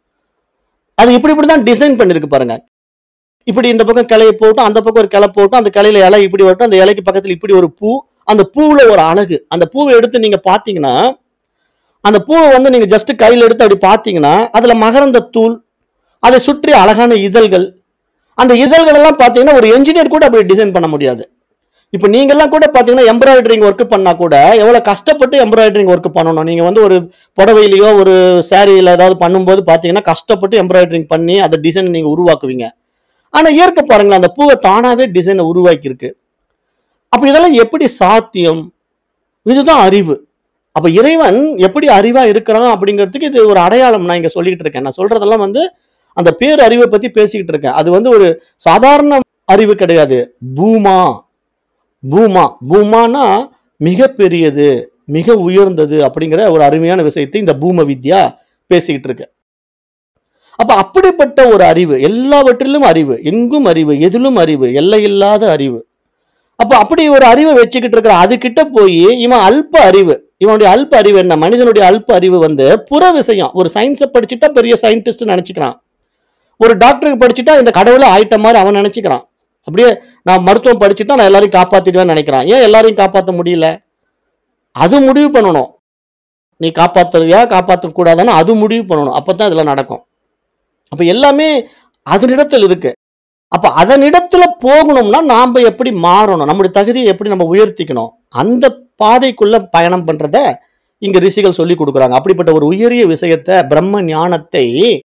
அது இப்படி இப்படிதான் டிசைன் பண்ணிருக்கு பாருங்க இப்படி இந்த பக்கம் கிளையை போட்டும் அந்த பக்கம் ஒரு கிளை போட்டும் அந்த கிளையில இலை இப்படி வரட்டும் அந்த இலைக்கு பக்கத்துல இப்படி ஒரு பூ அந்த பூவுல ஒரு அழகு அந்த பூவை எடுத்து நீங்க பாத்தீங்கன்னா அந்த பூவை வந்து நீங்க ஜஸ்ட் கையில எடுத்து அப்படி பாத்தீங்கன்னா அதுல மகரந்த தூள் அதை சுற்றி அழகான இதழ்கள் அந்த இதழ்கள் எல்லாம் பாத்தீங்கன்னா ஒரு என்ஜினியர் கூட அப்படி டிசைன் பண்ண முடியாது இப்போ நீங்கெல்லாம் கூட பாத்தீங்கன்னா எம்ப்ராய்டரிங் ஒர்க் பண்ணா கூட எவ்வளவு கஷ்டப்பட்டு எம்ப்ராய்டரிங் ஒர்க் பண்ணணும் நீங்க வந்து ஒரு புடவையிலயோ ஒரு சாரியில ஏதாவது பண்ணும்போது பாத்தீங்கன்னா கஷ்டப்பட்டு எம்ப்ராய்டரிங் பண்ணி அந்த டிசைன் நீங்க உருவாக்குவீங்க ஆனா இயற்கை பாருங்களேன் அந்த பூவை தானாவே டிசைனை உருவாக்கி இருக்கு அப்ப இதெல்லாம் எப்படி சாத்தியம் இதுதான் அறிவு அப்ப இறைவன் எப்படி அறிவா இருக்கிறான் அப்படிங்கிறதுக்கு இது ஒரு அடையாளம் நான் இங்க சொல்லிக்கிட்டு இருக்கேன் நான் சொல்றதெல்லாம் வந்து அந்த பேர் அறிவை பத்தி பேசிக்கிட்டு இருக்கேன் அது வந்து ஒரு சாதாரண அறிவு கிடையாது பூமா பூமா பூமானா மிக பெரியது மிக உயர்ந்தது அப்படிங்கிற ஒரு அருமையான விஷயத்தை இந்த பூம வித்யா பேசிக்கிட்டு இருக்கு அப்ப அப்படிப்பட்ட ஒரு அறிவு எல்லாவற்றிலும் அறிவு எங்கும் அறிவு எதிலும் அறிவு எல்லையில்லாத அறிவு அப்ப அப்படி ஒரு அறிவை வச்சுக்கிட்டு இருக்கிற அது கிட்ட போய் இவன் அல்ப அறிவு இவனுடைய அல்ப அறிவு என்ன மனிதனுடைய அல்ப அறிவு வந்து புற விஷயம் ஒரு சயின்ஸை படிச்சுட்டா பெரிய சயின்டிஸ்ட் நினைச்சுக்கிறான் ஒரு டாக்டருக்கு படிச்சுட்டா இந்த கடவுளை ஆயிட்ட மாதிரி அவன் நினைச்சுக்கிறான் அப்படியே நான் மருத்துவம் படிச்சுட்டா நான் எல்லாரையும் காப்பாத்திடுவேன்னு நினைக்கிறான் ஏன் எல்லாரையும் காப்பாற்ற முடியல அது முடிவு பண்ணணும் நீ காப்பாத்துறியா காப்பாற்ற கூடாதான்னு அது முடிவு பண்ணணும் அப்பதான் இதெல்லாம் நடக்கும் அப்ப எல்லாமே அதனிடத்தில் இருக்கு அப்ப அதனிடத்துல போகணும்னா நாம எப்படி மாறணும் நம்முடைய தகுதியை எப்படி நம்ம உயர்த்திக்கணும் அந்த பாதைக்குள்ள பயணம் பண்றத இங்க ரிஷிகள் சொல்லி கொடுக்குறாங்க அப்படிப்பட்ட ஒரு உயரிய விஷயத்தை பிரம்ம ஞானத்தை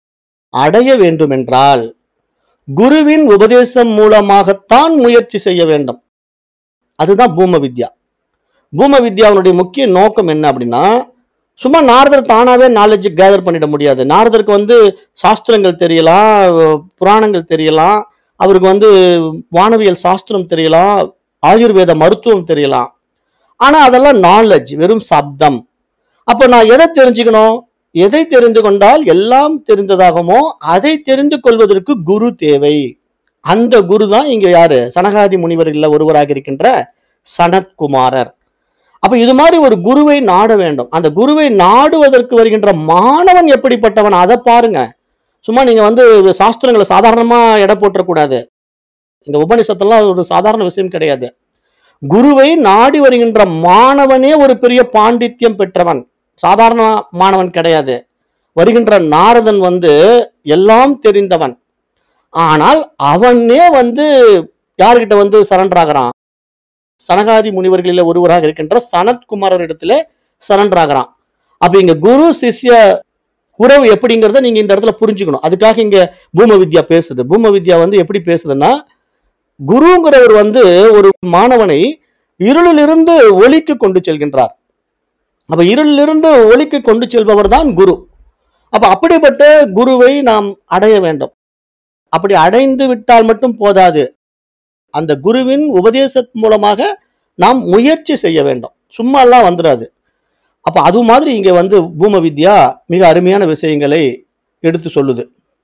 அடைய வேண்டும் என்றால் குருவின் உபதேசம் மூலமாகத்தான் முயற்சி செய்ய வேண்டும் அதுதான் பூம வித்யா பூம வித்யாவினுடைய முக்கிய நோக்கம் என்ன அப்படின்னா சும்மா நாரதர் தானாவே நாலேஜ் கேதர் பண்ணிட முடியாது நாரதருக்கு வந்து சாஸ்திரங்கள் தெரியலாம் புராணங்கள் தெரியலாம் அவருக்கு வந்து வானவியல் சாஸ்திரம் தெரியலாம் ஆயுர்வேத மருத்துவம் தெரியலாம் ஆனா அதெல்லாம் நாலேஜ் வெறும் சப்தம் அப்ப நான் எதை தெரிஞ்சுக்கணும் எதை தெரிந்து கொண்டால் எல்லாம் தெரிந்ததாகுமோ அதை தெரிந்து கொள்வதற்கு குரு தேவை அந்த குரு தான் இங்க யாரு சனகாதி முனிவர்கள்ல ஒருவராக இருக்கின்ற சனத்குமாரர் அப்ப இது மாதிரி ஒரு குருவை நாட வேண்டும் அந்த குருவை நாடுவதற்கு வருகின்ற மாணவன் எப்படிப்பட்டவன் அதை பாருங்க சும்மா நீங்க வந்து சாஸ்திரங்களை சாதாரணமா எடை போட்டுறக்கூடாது இந்த உபனிஷத்தெல்லாம் ஒரு சாதாரண விஷயம் கிடையாது குருவை நாடி வருகின்ற மாணவனே ஒரு பெரிய பாண்டித்யம் பெற்றவன் சாதாரண மாணவன் கிடையாது வருகின்ற நாரதன் வந்து எல்லாம் தெரிந்தவன் ஆனால் அவனே வந்து யார்கிட்ட வந்து சரண்டர் ஆகிறான் சனகாதி முனிவர்களில ஒருவராக இருக்கின்ற சனத்குமாரர் இடத்துல சரண்டர் ஆகிறான் அப்ப இங்க குரு சிஷ்ய உறவு எப்படிங்கிறத நீங்க இந்த இடத்துல புரிஞ்சுக்கணும் அதுக்காக இங்க பூம வித்யா பேசுது பூம வித்யா வந்து எப்படி பேசுதுன்னா குருங்கிறவர் வந்து ஒரு மாணவனை இருளிலிருந்து ஒளிக்கு கொண்டு செல்கின்றார் அப்ப இருளிலிருந்து ஒளிக்கு கொண்டு செல்பவர் தான் குரு அப்ப அப்படிப்பட்ட குருவை நாம் அடைய வேண்டும் அப்படி அடைந்து விட்டால் மட்டும் போதாது அந்த குருவின் உபதேச மூலமாக நாம் முயற்சி செய்ய வேண்டும் சும்மா எல்லாம் வந்துடாது அப்ப அது மாதிரி இங்க வந்து பூம வித்யா மிக அருமையான விஷயங்களை எடுத்து சொல்லுது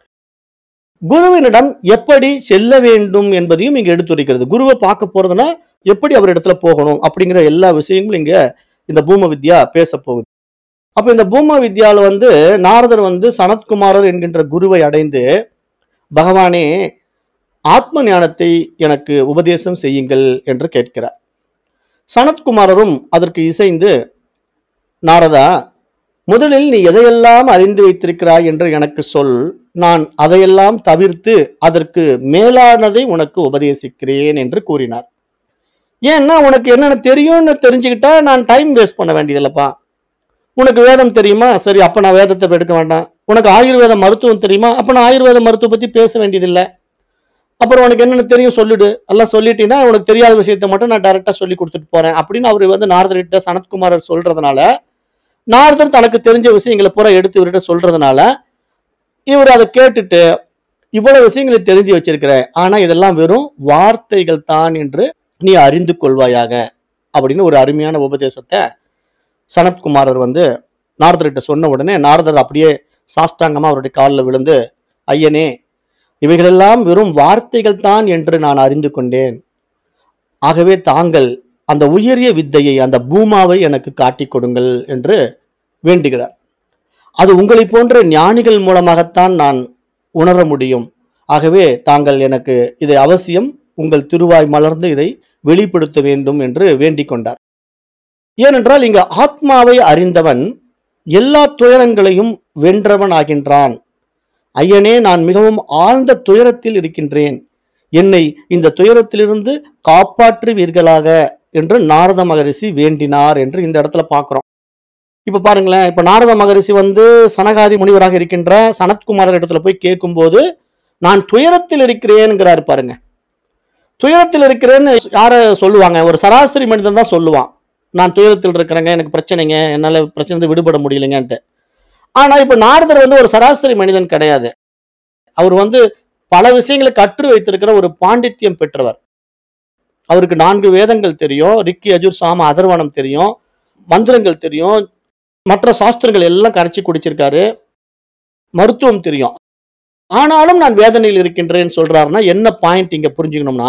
குருவினிடம் எப்படி செல்ல வேண்டும் என்பதையும் இங்க எடுத்துரைக்கிறது குருவை பார்க்க போறதுன்னா எப்படி அவர் இடத்துல போகணும் அப்படிங்கிற எல்லா விஷயங்களும் இங்க இந்த பூம வித்யா பேச போகுது அப்ப இந்த பூம வித்யால வந்து நாரதர் வந்து சனத்குமாரர் என்கின்ற குருவை அடைந்து பகவானே ஆத்ம ஞானத்தை எனக்கு உபதேசம் செய்யுங்கள் என்று கேட்கிறார் சனத்குமாரரும் அதற்கு இசைந்து நாரதா முதலில் நீ எதையெல்லாம் அறிந்து வைத்திருக்கிறாய் என்று எனக்கு சொல் நான் அதையெல்லாம் தவிர்த்து அதற்கு மேலானதை உனக்கு உபதேசிக்கிறேன் என்று கூறினார் ஏன்னா உனக்கு என்னென்ன தெரியும்னு தெரிஞ்சுக்கிட்டா நான் டைம் வேஸ்ட் பண்ண வேண்டியதில்லப்பா உனக்கு வேதம் தெரியுமா சரி அப்ப நான் வேதத்தை எடுக்க வேண்டாம் உனக்கு ஆயுர்வேத மருத்துவம் தெரியுமா அப்ப நான் ஆயுர்வேத மருத்துவம் பத்தி பேச வேண்டியதில்லை அப்புறம் உனக்கு என்னென்ன தெரியும் சொல்லிடு எல்லாம் சொல்லிட்டீங்கன்னா உனக்கு தெரியாத விஷயத்த மட்டும் நான் டைரக்டா சொல்லி கொடுத்துட்டு போறேன் அப்படின்னு அவர் வந்து நாரதர்கிட்ட சனத்குமாரர் சொல்றதுனால நாரதர் தனக்கு தெரிஞ்ச விஷயங்களை பூரா எடுத்து இவர்கிட்ட சொல்றதுனால இவர் அதை கேட்டுட்டு இவ்வளவு விஷயங்களை தெரிஞ்சு வச்சிருக்கிற ஆனா இதெல்லாம் வெறும் வார்த்தைகள் தான் என்று நீ அறிந்து கொள்வாயாக அப்படின்னு ஒரு அருமையான உபதேசத்தை சனத்குமாரர் வந்து நாரதர்கிட்ட சொன்ன உடனே நாரதர் அப்படியே சாஷ்டாங்கமா அவருடைய காலில் விழுந்து ஐயனே இவைகளெல்லாம் வெறும் வார்த்தைகள் தான் என்று நான் அறிந்து கொண்டேன் ஆகவே தாங்கள் அந்த உயரிய வித்தையை அந்த பூமாவை எனக்கு காட்டிக் கொடுங்கள் என்று வேண்டுகிறார் அது உங்களை போன்ற ஞானிகள் மூலமாகத்தான் நான் உணர முடியும் ஆகவே தாங்கள் எனக்கு இதை அவசியம் உங்கள் திருவாய் மலர்ந்து இதை வெளிப்படுத்த வேண்டும் என்று வேண்டிக் கொண்டார் ஏனென்றால் இங்கு ஆத்மாவை அறிந்தவன் எல்லா துயரங்களையும் வென்றவன் ஆகின்றான் ஐயனே நான் மிகவும் ஆழ்ந்த துயரத்தில் இருக்கின்றேன் என்னை இந்த துயரத்திலிருந்து காப்பாற்றுவீர்களாக என்று நாரத மகரிஷி வேண்டினார் என்று இந்த இடத்துல பார்க்கிறோம் இப்ப பாருங்களேன் இப்ப நாரத மகரிஷி வந்து சனகாதி முனிவராக இருக்கின்ற சனத்குமாரர் இடத்துல போய் கேட்கும்போது நான் துயரத்தில் இருக்கிறேன்ங்கிறாரு பாருங்க துயரத்தில் இருக்கிறேன்னு யார சொல்லுவாங்க ஒரு சராசரி மனிதன் தான் சொல்லுவான் நான் துயரத்தில் இருக்கிறேங்க எனக்கு பிரச்சனைங்க என்னால பிரச்சனை விடுபட முடியலைங்கன்ட்டு ஆனா இப்ப நாரதர் வந்து ஒரு சராசரி மனிதன் கிடையாது அவர் வந்து பல விஷயங்களை கற்று வைத்திருக்கிற ஒரு பாண்டித்யம் பெற்றவர் அவருக்கு நான்கு வேதங்கள் தெரியும் ரிக்கி அஜுர் சாம அதர்வனம் தெரியும் மந்திரங்கள் தெரியும் மற்ற சாஸ்திரங்கள் எல்லாம் கரைச்சி குடிச்சிருக்காரு மருத்துவம் தெரியும் ஆனாலும் நான் வேதனையில் இருக்கின்றேன்னு சொல்றாருன்னா என்ன பாயிண்ட் இங்க புரிஞ்சுக்கணும்னா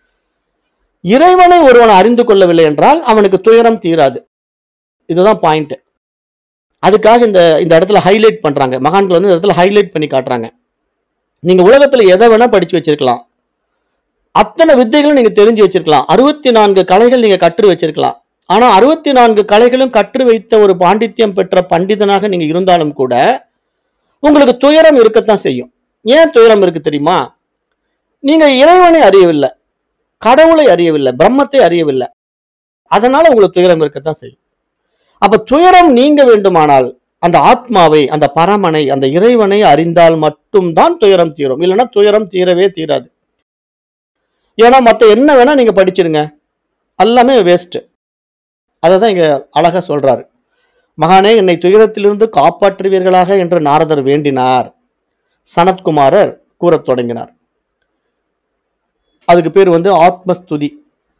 இறைவனை ஒருவன் அறிந்து கொள்ளவில்லை என்றால் அவனுக்கு துயரம் தீராது இதுதான் பாயிண்ட் அதுக்காக இந்த இந்த இடத்துல ஹைலைட் பண்றாங்க மகான்கள் வந்து இந்த இடத்துல ஹைலைட் பண்ணி காட்டுறாங்க நீங்க உலகத்துல எதை வேணா படிச்சு வச்சிருக்கலாம் அத்தனை வித்தைகளும் நீங்க தெரிஞ்சு வச்சிருக்கலாம் அறுபத்தி நான்கு கலைகள் நீங்க கற்று வச்சிருக்கலாம் ஆனா அறுபத்தி நான்கு கலைகளும் கற்று வைத்த ஒரு பாண்டித்யம் பெற்ற பண்டிதனாக நீங்க இருந்தாலும் கூட உங்களுக்கு துயரம் இருக்கத்தான் செய்யும் ஏன் துயரம் இருக்கு தெரியுமா நீங்க இறைவனை அறியவில்லை கடவுளை அறியவில்லை பிரம்மத்தை அறியவில்லை அதனால உங்களுக்கு துயரம் இருக்கத்தான் செய்யும் அப்ப துயரம் நீங்க வேண்டுமானால் அந்த ஆத்மாவை அந்த பரமனை அந்த இறைவனை அறிந்தால் மட்டும்தான் துயரம் தீரும் இல்லைன்னா துயரம் தீரவே தீராது ஏன்னா மத்த என்ன வேணா நீங்க படிச்சிருங்க எல்லாமே வேஸ்ட் அதை தான் இங்க அழகா சொல்றாரு மகானே என்னை துயரத்திலிருந்து காப்பாற்றுவீர்களாக என்று நாரதர் வேண்டினார் சனத்குமாரர் கூறத் தொடங்கினார் அதுக்கு பேர் வந்து ஆத்மஸ்துதி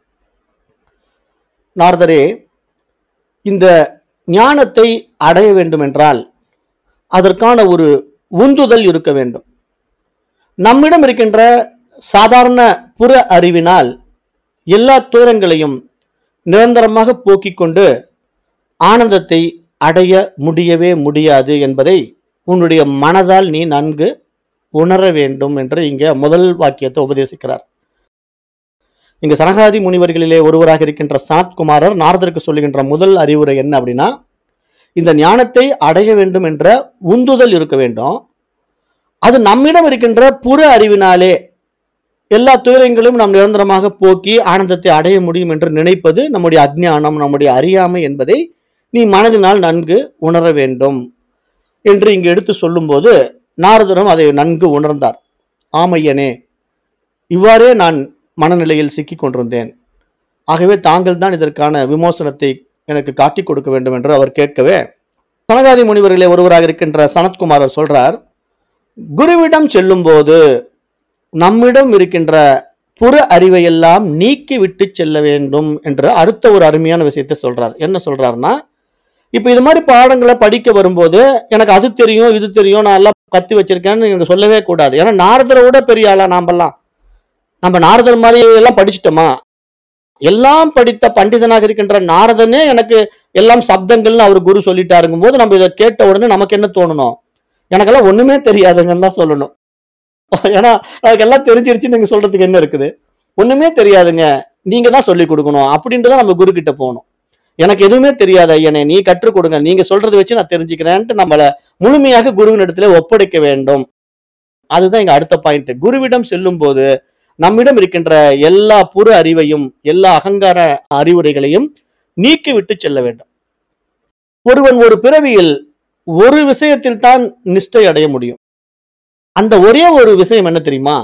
நாரதரே இந்த ஞானத்தை அடைய வேண்டும் என்றால் அதற்கான ஒரு உந்துதல் இருக்க வேண்டும் நம்மிடம் இருக்கின்ற சாதாரண புற அறிவினால் எல்லா துயரங்களையும் நிரந்தரமாக போக்கிக் கொண்டு ஆனந்தத்தை அடைய முடியவே முடியாது என்பதை உன்னுடைய மனதால் நீ நன்கு உணர வேண்டும் என்று இங்க முதல் வாக்கியத்தை உபதேசிக்கிறார் இங்க சனகாதி முனிவர்களிலே ஒருவராக இருக்கின்ற சனத்குமாரர் நாரதருக்கு சொல்லுகின்ற முதல் அறிவுரை என்ன அப்படின்னா இந்த ஞானத்தை அடைய வேண்டும் என்ற உந்துதல் இருக்க வேண்டும் அது நம்மிடம் இருக்கின்ற புற அறிவினாலே எல்லா துயரங்களும் நாம் நிரந்தரமாக போக்கி ஆனந்தத்தை அடைய முடியும் என்று நினைப்பது நம்முடைய அஜ்ஞானம் நம்முடைய அறியாமை என்பதை நீ மனதினால் நன்கு உணர வேண்டும் என்று இங்கு எடுத்து சொல்லும்போது நாரதரும் அதை நன்கு உணர்ந்தார் ஆமையனே இவ்வாறே நான் மனநிலையில் சிக்கிக் கொண்டிருந்தேன் ஆகவே தாங்கள் தான் இதற்கான விமோசனத்தை எனக்கு காட்டிக் கொடுக்க வேண்டும் என்று அவர் கேட்கவே சனகாதி முனிவர்களே ஒருவராக இருக்கின்ற சனத்குமாரர் சொல்றார் குருவிடம் செல்லும்போது நம்மிடம் இருக்கின்ற புற அறிவையெல்லாம் நீக்கி விட்டு செல்ல வேண்டும் என்று அடுத்த ஒரு அருமையான விஷயத்தை சொல்றார் என்ன சொல்றாருன்னா இப்ப இது மாதிரி பாடங்களை படிக்க வரும்போது எனக்கு அது தெரியும் இது தெரியும் நான் எல்லாம் கத்து வச்சிருக்கேன்னு நீங்க சொல்லவே கூடாது ஏன்னா நாரதரை விட பெரிய ஆளா நாமெல்லாம் நம்ம நாரதர் மாதிரி எல்லாம் படிச்சிட்டோமா எல்லாம் படித்த பண்டிதனாக இருக்கின்ற நாரதனே எனக்கு எல்லாம் சப்தங்கள்னு அவர் குரு சொல்லிட்டாருங்கும் போது நம்ம இதை கேட்ட உடனே நமக்கு என்ன தோணணும் எனக்கெல்லாம் ஒண்ணுமே தெரியாதுங்கன்னு தான் சொல்லணும் ஏன்னா எனக்கு எல்லாம் தெரிஞ்சிருச்சு நீங்க சொல்றதுக்கு என்ன இருக்குது ஒண்ணுமே தெரியாதுங்க நீங்க தான் சொல்லி கொடுக்கணும் அப்படின்ட்டு தான் நம்ம குரு கிட்ட போகணும் எனக்கு எதுவுமே தெரியாது ஐயனே நீ கற்றுக் கொடுங்க நீங்க சொல்றதை வச்சு நான் தெரிஞ்சுக்கிறேன்ட்டு நம்மள முழுமையாக குருவின் இடத்துல ஒப்படைக்க வேண்டும் அதுதான் இங்க அடுத்த பாயிண்ட் குருவிடம் செல்லும் போது நம்மிடம் இருக்கின்ற எல்லா புற அறிவையும் எல்லா அகங்கார அறிவுரைகளையும் நீக்கி விட்டு செல்ல வேண்டும் ஒருவன் ஒரு பிறவியில் ஒரு விஷயத்தில் தான் நிஷ்டை அடைய முடியும் அந்த ஒரே ஒரு விஷயம் என்ன தெரியுமா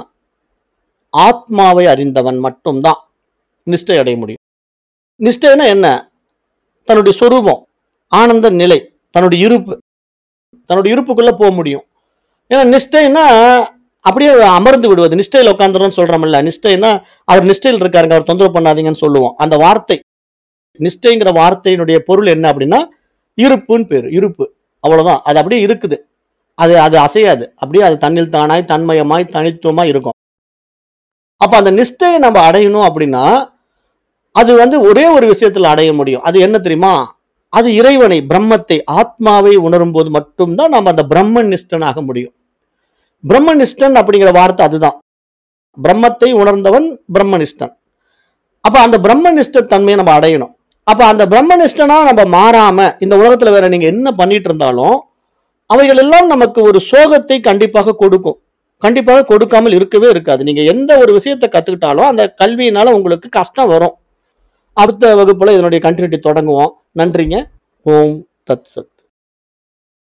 ஆத்மாவை அறிந்தவன் மட்டும்தான் நிஷ்டை அடைய முடியும் நிஷ்டைன்னா என்ன தன்னுடைய சொரூபம் ஆனந்த நிலை தன்னுடைய இருப்பு தன்னுடைய இருப்புக்குள்ள போக முடியும் ஏன்னா நிஷ்டைன்னா அப்படியே அமர்ந்து விடுவது நிஷ்டையில் உட்காந்துரும் சொல்றோம்ல நிஷ்டைன்னா அவர் நிஷ்டையில் இருக்காருங்க அவர் தொந்தரவு பண்ணாதீங்கன்னு சொல்லுவோம் அந்த வார்த்தை நிஷ்டைங்கிற வார்த்தையினுடைய பொருள் என்ன அப்படின்னா இருப்புன்னு பேரு இருப்பு அவ்வளவுதான் அது அப்படியே இருக்குது அது அது அசையாது அப்படியே அது தன்னில் தானாய் தன்மயமாய் தனித்துவமா இருக்கும் அப்ப அந்த நிஷ்டையை நம்ம அடையணும் அப்படின்னா அது வந்து ஒரே ஒரு விஷயத்துல அடைய முடியும் அது என்ன தெரியுமா அது இறைவனை பிரம்மத்தை ஆத்மாவை உணரும் போது மட்டும்தான் நம்ம அந்த பிரம்ம நிஷ்டன் ஆக முடியும் பிரம்மனிஷ்டன் அப்படிங்கிற வார்த்தை அதுதான் பிரம்மத்தை உணர்ந்தவன் பிரம்மனிஷ்டன் அப்ப அந்த பிரம்மனிஷ்ட தன்மையை நம்ம அடையணும் அப்ப அந்த பிரம்மனிஷ்டனா நம்ம மாறாம இந்த உலகத்துல வேற நீங்க என்ன பண்ணிட்டு இருந்தாலும் அவைகள் எல்லாம் நமக்கு ஒரு சோகத்தை கண்டிப்பாக கொடுக்கும் கண்டிப்பாக கொடுக்காமல் இருக்கவே இருக்காது நீங்க எந்த ஒரு விஷயத்தை கத்துக்கிட்டாலும் அந்த கல்வியினால உங்களுக்கு கஷ்டம் வரும் அடுத்த வகுப்புல இதனுடைய கண்டினியூட்டி தொடங்குவோம் நன்றிங்க ஓம் தத் சத்